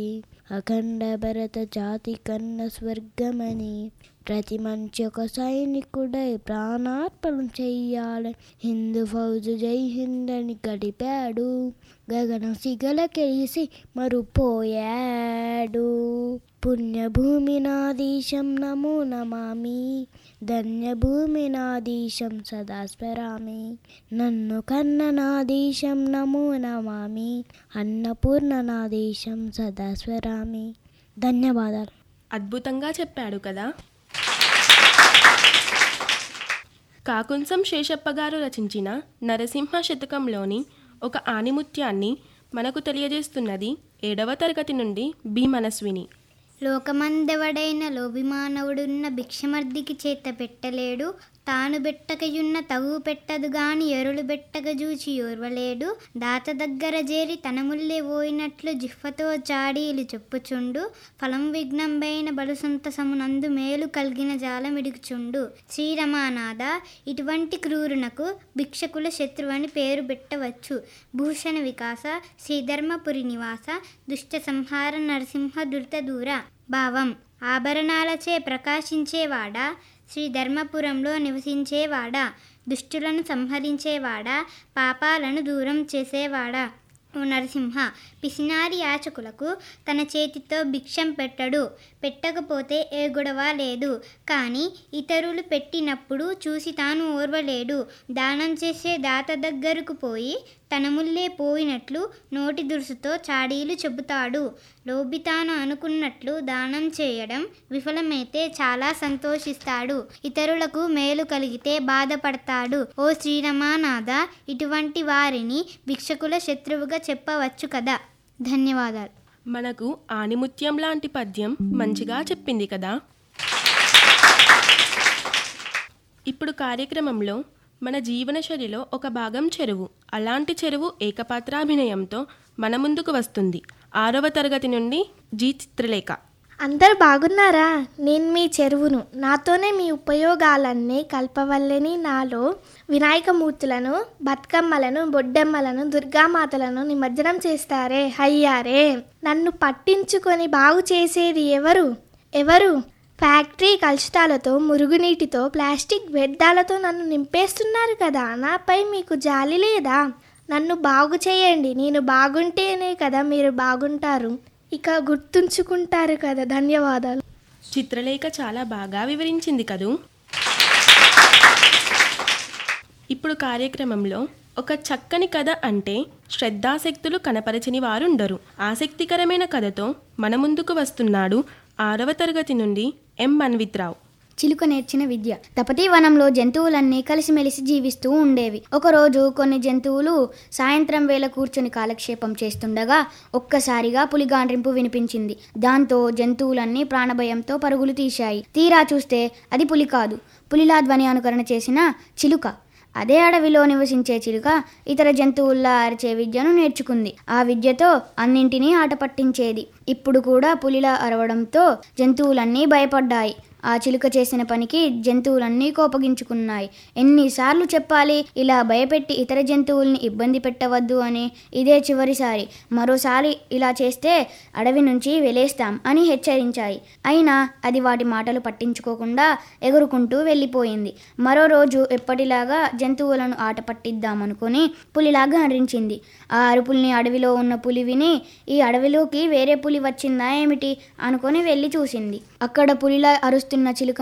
అఖండ భరత జాతి కన్న స్వర్గమని ప్రతి మనిషి ఒక సైనికుడై ప్రాణార్పణ చెయ్యాలని హిందూ ఫౌజు జై హింద్ అని గడిపాడు గగన సిగలకెలిసి మరుపోయాడు పుణ్యభూమి నాదీశం నమో నమామి ధన్యభూమి నాదీశం సదా స్మరామి నన్ను కన్న నాదీశం నమో నమామి అన్నపూర్ణ నాదీశం సదా స్మరామి ధన్యవాదాలు అద్భుతంగా చెప్పాడు కదా కాకుంసం శేషప్ప గారు రచించిన నరసింహ శతకంలోని ఒక ఆనిముత్యాన్ని మనకు తెలియజేస్తున్నది ఏడవ తరగతి నుండి బి మనస్విని లోకమందెవడైన లోభిమానవుడున్న భిక్షమర్దికి చేత పెట్టలేడు తాను బెట్టకయున్న తగు పెట్టదు గాని ఎరులు బెట్టక జూచి ఓర్వలేడు దాత దగ్గర చేరి తనముల్లే పోయినట్లు జిహ్వతో చాడీలు చెప్పుచుండు ఫలం విఘ్నంబైన బలు సొంతసమునందు మేలు కలిగిన జాలమిడుచుండు శ్రీరమానాథ ఇటువంటి క్రూరునకు భిక్షకుల శత్రువని పేరు పెట్టవచ్చు భూషణ వికాస శ్రీధర్మపురి నివాస దుష్ట సంహార నరసింహ దుర్త దూర భావం ఆభరణాలచే ప్రకాశించేవాడా శ్రీ ధర్మపురంలో నివసించేవాడా దుష్టులను సంహరించేవాడా పాపాలను దూరం చేసేవాడా ఓ నరసింహ పిసినారి యాచకులకు తన చేతితో భిక్షం పెట్టడు పెట్టకపోతే ఏ గొడవ లేదు కానీ ఇతరులు పెట్టినప్పుడు చూసి తాను ఓర్వలేడు దానం చేసే దాత దగ్గరకు పోయి తన ముల్లే పోయినట్లు నోటి దురుసుతో చాడీలు చెబుతాడు లోబి తాను అనుకున్నట్లు దానం చేయడం విఫలమైతే చాలా సంతోషిస్తాడు ఇతరులకు మేలు కలిగితే బాధపడతాడు ఓ శ్రీరమానాథ ఇటువంటి వారిని భిక్షకుల శత్రువుగా చెప్పవచ్చు కదా ధన్యవాదాలు మనకు ఆనిముత్యం లాంటి పద్యం మంచిగా చెప్పింది కదా ఇప్పుడు కార్యక్రమంలో మన జీవనశైలిలో ఒక భాగం చెరువు అలాంటి చెరువు ఏకపాత్రాభినయంతో మన ముందుకు వస్తుంది ఆరవ తరగతి నుండి జీ చిత్రలేఖ అందరు బాగున్నారా నేను మీ చెరువును నాతోనే మీ ఉపయోగాలన్నీ కల్పవల్లని నాలో వినాయకమూర్తులను బతుకమ్మలను బొడ్డెమ్మలను దుర్గామాతలను నిమజ్జనం చేస్తారే హయ్యారే నన్ను పట్టించుకొని బాగు చేసేది ఎవరు ఎవరు ఫ్యాక్టరీ కలుషితాలతో మురుగునీటితో ప్లాస్టిక్ వ్యర్థాలతో నన్ను నింపేస్తున్నారు కదా నాపై మీకు జాలి లేదా నన్ను బాగు చేయండి నేను బాగుంటేనే కదా మీరు బాగుంటారు ఇక గుర్తుంచుకుంటారు కదా ధన్యవాదాలు చిత్రలేఖ చాలా బాగా వివరించింది కదూ ఇప్పుడు కార్యక్రమంలో ఒక చక్కని కథ అంటే శ్రద్ధాశక్తులు కనపరచని వారుండరు ఆసక్తికరమైన కథతో మన ముందుకు వస్తున్నాడు ఆరవ తరగతి నుండి ఎం మన్విత్రావు చిలుక నేర్చిన విద్య తపతి వనంలో జంతువులన్నీ కలిసిమెలిసి జీవిస్తూ ఉండేవి ఒకరోజు కొన్ని జంతువులు సాయంత్రం వేళ కూర్చొని కాలక్షేపం చేస్తుండగా ఒక్కసారిగా పులిగాండ్రింపు వినిపించింది దాంతో జంతువులన్నీ ప్రాణభయంతో పరుగులు తీశాయి తీరా చూస్తే అది పులి కాదు పులిలా ధ్వని అనుకరణ చేసిన చిలుక అదే అడవిలో నివసించే చిలుక ఇతర జంతువుల్లా అరిచే విద్యను నేర్చుకుంది ఆ విద్యతో అన్నింటినీ ఆట పట్టించేది ఇప్పుడు కూడా పులిలా అరవడంతో జంతువులన్నీ భయపడ్డాయి ఆ చిలుక చేసిన పనికి జంతువులన్నీ కోపగించుకున్నాయి ఎన్నిసార్లు చెప్పాలి ఇలా భయపెట్టి ఇతర జంతువుల్ని ఇబ్బంది పెట్టవద్దు అని ఇదే చివరిసారి మరోసారి ఇలా చేస్తే అడవి నుంచి వెలేస్తాం అని హెచ్చరించాయి అయినా అది వాటి మాటలు పట్టించుకోకుండా ఎగురుకుంటూ వెళ్ళిపోయింది మరో రోజు ఎప్పటిలాగా జంతువులను ఆట పట్టిద్దామనుకుని పులిలాగా అరించింది ఆ అరుపుల్ని అడవిలో ఉన్న పులి విని ఈ అడవిలోకి వేరే పులి వచ్చిందా ఏమిటి అనుకొని వెళ్ళి చూసింది అక్కడ పులిలా అరుస్తున్న చిలుక